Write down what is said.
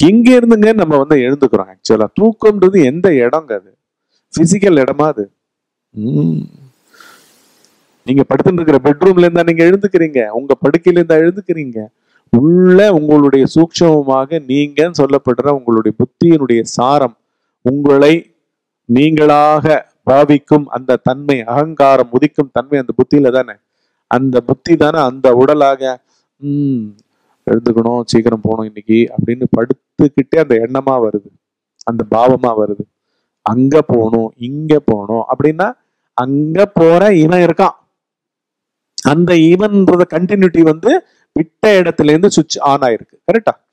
இங்க இருந்துங்க நம்ம வந்து எழுந்துக்கிறோம் ஆக்சுவலா தூக்கம்ன்றது எந்த இடங்க அது பிசிக்கல் இடமா அது ம். நீங்க படுத்துட்டு இருக்கிற பெட்ரூம்ல இருந்தா நீங்க எழுந்துக்கிறீங்க உங்க படுக்கையில இருந்தா எழுந்துக்கிறீங்க உள்ள உங்களுடைய சூக்ஷமமாக நீங்க சொல்லப்படுற உங்களுடைய புத்தியினுடைய சாரம் உங்களை நீங்களாக பாவிக்கும் அந்த தன்மை அகங்காரம் உதிக்கும் தன்மை அந்த புத்தியில தானே அந்த புத்தி தானே அந்த உடலாக ம் எழுந்துக்கணும் சீக்கிரம் போகணும் இன்னைக்கு அப்படின்னு படுத்துக்கிட்டே அந்த எண்ணமா வருது அந்த பாவமா வருது அங்க போகணும் இங்க போகணும் அப்படின்னா அங்க போற இவன் இருக்கான் அந்த ஈவன்றத கண்டினியூட்டி வந்து விட்ட இடத்துல இருந்து சுவிட்ச் ஆன் ஆயிருக்கு கரெக்டா